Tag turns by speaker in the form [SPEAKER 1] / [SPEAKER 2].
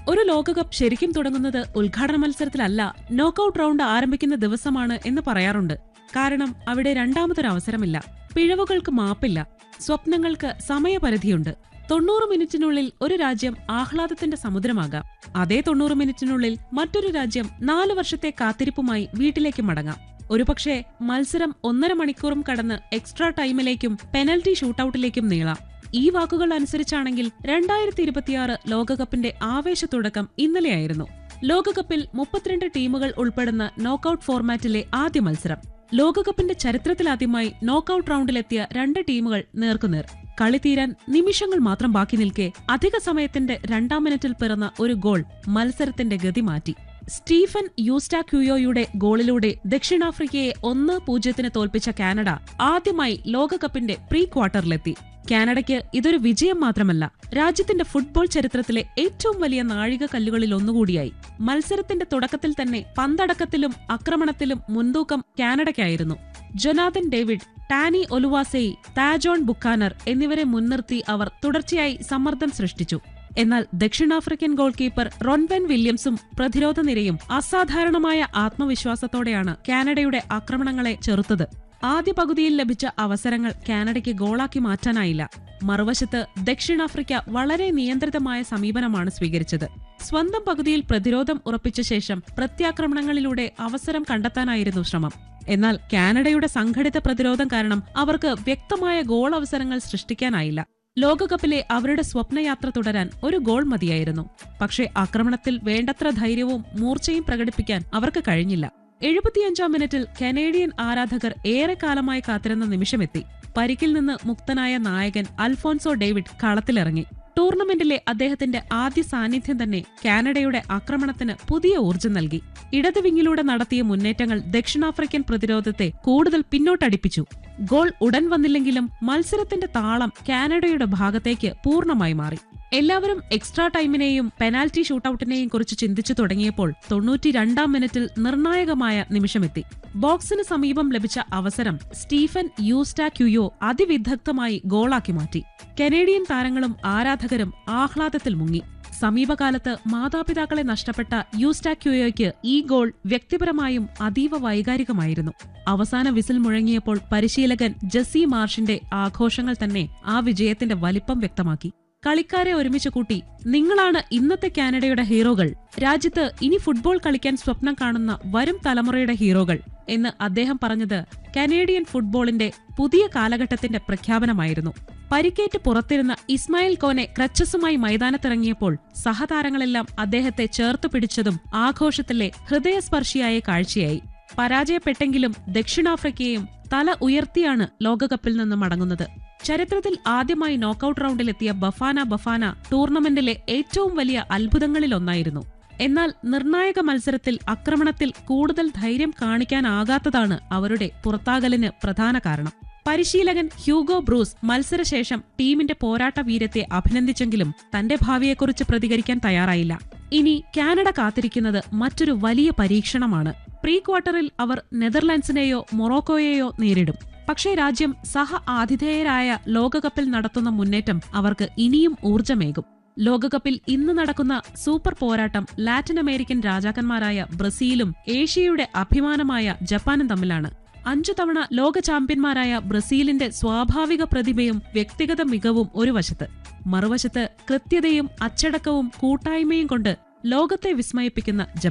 [SPEAKER 1] ഒരു ലോകകപ്പ് ശരിക്കും തുടങ്ങുന്നത് ഉദ്ഘാടന മത്സരത്തിലല്ല നോക്കൌട്ട് റൗണ്ട് ആരംഭിക്കുന്ന ദിവസമാണ് എന്ന് പറയാറുണ്ട് കാരണം അവിടെ രണ്ടാമതൊരു അവസരമില്ല പിഴവുകൾക്ക് മാപ്പില്ല സ്വപ്നങ്ങൾക്ക് സമയപരിധിയുണ്ട് തൊണ്ണൂറ് മിനിറ്റിനുള്ളിൽ ഒരു രാജ്യം ആഹ്ലാദത്തിന്റെ സമുദ്രമാകാം അതേ തൊണ്ണൂറ് മിനിറ്റിനുള്ളിൽ മറ്റൊരു രാജ്യം നാലു വർഷത്തെ കാത്തിരിപ്പുമായി വീട്ടിലേക്ക് മടങ്ങാം ഒരുപക്ഷെ മത്സരം ഒന്നര മണിക്കൂറും കടന്ന് എക്സ്ട്രാ ടൈമിലേക്കും പെനൽറ്റി ഷൂട്ടൌട്ടിലേക്കും നീളാം ഈ വാക്കുകൾ അനുസരിച്ചാണെങ്കിൽ രണ്ടായിരത്തി ഇരുപത്തിയാറ് ലോകകപ്പിന്റെ ആവേശത്തുടക്കം ഇന്നലെയായിരുന്നു ലോകകപ്പിൽ മുപ്പത്തിരണ്ട് ടീമുകൾ ഉൾപ്പെടുന്ന നോക്കൌട്ട് ഫോർമാറ്റിലെ ആദ്യ മത്സരം ലോകകപ്പിന്റെ ചരിത്രത്തിലാദ്യമായി നോക്കൌട്ട് റൗണ്ടിലെത്തിയ രണ്ട് ടീമുകൾ നേർക്കുനേർ കളി തീരാൻ നിമിഷങ്ങൾ മാത്രം ബാക്കി നിൽക്കെ അധിക സമയത്തിന്റെ രണ്ടാം മിനിറ്റിൽ പിറന്ന ഒരു ഗോൾ മത്സരത്തിന്റെ ഗതി മാറ്റി സ്റ്റീഫൻ യൂസ്റ്റാക്യുയോയുടെ ഗോളിലൂടെ ദക്ഷിണാഫ്രിക്കയെ ഒന്ന് പൂജ്യത്തിന് തോൽപ്പിച്ച കാനഡ ആദ്യമായി ലോകകപ്പിന്റെ പ്രീ ക്വാർട്ടറിലെത്തി കാനഡയ്ക്ക് ഇതൊരു വിജയം മാത്രമല്ല രാജ്യത്തിന്റെ ഫുട്ബോൾ ചരിത്രത്തിലെ ഏറ്റവും വലിയ നാഴിക കല്ലുകളിൽ ഒന്നുകൂടിയായി മത്സരത്തിന്റെ തുടക്കത്തിൽ തന്നെ പന്തടക്കത്തിലും ആക്രമണത്തിലും മുൻതൂക്കം കാനഡയ്ക്കായിരുന്നു Jonathan David Tani Oluwaseyi Tajon Buchanan എന്നിവരെ മുൻനിർത്തി അവർ തുടർച്ചയായി സമ്മർദ്ദം സൃഷ്ടിച്ചു എന്നാൽ ദക്ഷിണാഫ്രിക്കൻ ഗോൾ കീപ്പർ റൊൺബെൻ വില്യംസും പ്രതിരോധ നിരയും അസാധാരണമായ ആത്മവിശ്വാസത്തോടെയാണ് കാനഡയുടെ ആക്രമണങ്ങളെ ചെറുത്തത് ആദ്യ പകുതിയിൽ ലഭിച്ച അവസരങ്ങൾ കാനഡയ്ക്ക് ഗോളാക്കി മാറ്റാനായില്ല മറുവശത്ത് ദക്ഷിണാഫ്രിക്ക വളരെ നിയന്ത്രിതമായ സമീപനമാണ് സ്വീകരിച്ചത് സ്വന്തം പകുതിയിൽ പ്രതിരോധം ഉറപ്പിച്ച ശേഷം പ്രത്യാക്രമണങ്ങളിലൂടെ അവസരം കണ്ടെത്താനായിരുന്നു ശ്രമം എന്നാൽ കാനഡയുടെ സംഘടിത പ്രതിരോധം കാരണം അവർക്ക് വ്യക്തമായ ഗോൾ അവസരങ്ങൾ സൃഷ്ടിക്കാനായില്ല ലോകകപ്പിലെ അവരുടെ സ്വപ്നയാത്ര തുടരാൻ ഒരു ഗോൾ മതിയായിരുന്നു പക്ഷേ ആക്രമണത്തിൽ വേണ്ടത്ര ധൈര്യവും മൂർച്ചയും പ്രകടിപ്പിക്കാൻ അവർക്ക് കഴിഞ്ഞില്ല എഴുപത്തിയഞ്ചാം മിനിറ്റിൽ കനേഡിയൻ ആരാധകർ ഏറെക്കാലമായി കാത്തിരുന്ന നിമിഷമെത്തി പരിക്കിൽ നിന്ന് മുക്തനായ നായകൻ അൽഫോൻസോ ഡേവിഡ് കളത്തിലിറങ്ങി ടൂർണമെന്റിലെ അദ്ദേഹത്തിന്റെ ആദ്യ സാന്നിധ്യം തന്നെ കാനഡയുടെ ആക്രമണത്തിന് പുതിയ ഊർജ്ജം നൽകി ഇടത് വിങ്ങിലൂടെ നടത്തിയ മുന്നേറ്റങ്ങൾ ദക്ഷിണാഫ്രിക്കൻ പ്രതിരോധത്തെ കൂടുതൽ പിന്നോട്ടടിപ്പിച്ചു ഗോൾ ഉടൻ വന്നില്ലെങ്കിലും മത്സരത്തിന്റെ താളം കാനഡയുടെ ഭാഗത്തേക്ക് പൂർണ്ണമായി മാറി എല്ലാവരും എക്സ്ട്രാ ടൈമിനെയും പെനാൽറ്റി ഷൂട്ടൌട്ടിനെയും കുറിച്ച് ചിന്തിച്ചു തുടങ്ങിയപ്പോൾ തൊണ്ണൂറ്റിരണ്ടാം മിനിറ്റിൽ നിർണായകമായ നിമിഷമെത്തി ബോക്സിന് സമീപം ലഭിച്ച അവസരം സ്റ്റീഫൻ യൂസ്റ്റാക്യുയോ അതിവിദഗ്ധമായി ഗോളാക്കി മാറ്റി കനേഡിയൻ താരങ്ങളും ആരാധകരും ആഹ്ലാദത്തിൽ മുങ്ങി സമീപകാലത്ത് മാതാപിതാക്കളെ നഷ്ടപ്പെട്ട യൂസ്റ്റാക്യുയോയ്ക്ക് ഈ ഗോൾ വ്യക്തിപരമായും അതീവ വൈകാരികമായിരുന്നു അവസാന വിസിൽ മുഴങ്ങിയപ്പോൾ പരിശീലകൻ ജെസ്സി മാർഷിന്റെ ആഘോഷങ്ങൾ തന്നെ ആ വിജയത്തിന്റെ വലിപ്പം വ്യക്തമാക്കി കളിക്കാരെ ഒരുമിച്ച് കൂട്ടി നിങ്ങളാണ് ഇന്നത്തെ കാനഡയുടെ ഹീറോകൾ രാജ്യത്ത് ഇനി ഫുട്ബോൾ കളിക്കാൻ സ്വപ്നം കാണുന്ന വരും തലമുറയുടെ ഹീറോകൾ എന്ന് അദ്ദേഹം പറഞ്ഞത് കനേഡിയൻ ഫുട്ബോളിന്റെ പുതിയ കാലഘട്ടത്തിന്റെ പ്രഖ്യാപനമായിരുന്നു പരിക്കേറ്റ് പുറത്തിരുന്ന ഇസ്മായിൽ കോനെ ക്രച്ചസുമായി മൈതാനത്തിറങ്ങിയപ്പോൾ സഹതാരങ്ങളെല്ലാം അദ്ദേഹത്തെ ചേർത്തു പിടിച്ചതും ആഘോഷത്തിലെ ഹൃദയസ്പർശിയായ കാഴ്ചയായി പരാജയപ്പെട്ടെങ്കിലും ദക്ഷിണാഫ്രിക്കയും തല ഉയർത്തിയാണ് ലോകകപ്പിൽ നിന്ന് മടങ്ങുന്നത് ചരിത്രത്തിൽ ആദ്യമായി നോക്കൌട്ട് റൗണ്ടിലെത്തിയ ബഫാന ബഫാന ടൂർണമെന്റിലെ ഏറ്റവും വലിയ അത്ഭുതങ്ങളിലൊന്നായിരുന്നു എന്നാൽ നിർണായക മത്സരത്തിൽ ആക്രമണത്തിൽ കൂടുതൽ ധൈര്യം കാണിക്കാനാകാത്തതാണ് അവരുടെ പുറത്താകലിന് പ്രധാന കാരണം പരിശീലകൻ ഹ്യൂഗോ ബ്രൂസ് മത്സരശേഷം ടീമിന്റെ പോരാട്ട വീരത്തെ അഭിനന്ദിച്ചെങ്കിലും തന്റെ ഭാവിയെക്കുറിച്ച് പ്രതികരിക്കാൻ തയ്യാറായില്ല ഇനി കാനഡ കാത്തിരിക്കുന്നത് മറ്റൊരു വലിയ പരീക്ഷണമാണ് പ്രീ ക്വാർട്ടറിൽ അവർ നെതർലാൻഡ്സിനെയോ മൊറോക്കോയെയോ നേരിടും പക്ഷേ രാജ്യം സഹ ആതിഥേയരായ ലോകകപ്പിൽ നടത്തുന്ന മുന്നേറ്റം അവർക്ക് ഇനിയും ഊർജമേകും ലോകകപ്പിൽ ഇന്ന് നടക്കുന്ന സൂപ്പർ പോരാട്ടം ലാറ്റിൻ അമേരിക്കൻ രാജാക്കന്മാരായ ബ്രസീലും ഏഷ്യയുടെ അഭിമാനമായ ജപ്പാനും തമ്മിലാണ് അഞ്ചു തവണ ലോക ചാമ്പ്യന്മാരായ ബ്രസീലിന്റെ സ്വാഭാവിക പ്രതിഭയും വ്യക്തിഗത മികവും ഒരു വശത്ത് മറുവശത്ത് കൃത്യതയും അച്ചടക്കവും കൂട്ടായ്മയും കൊണ്ട് ലോകത്തെ വിസ്മയിപ്പിക്കുന്ന ജപ്പാൻ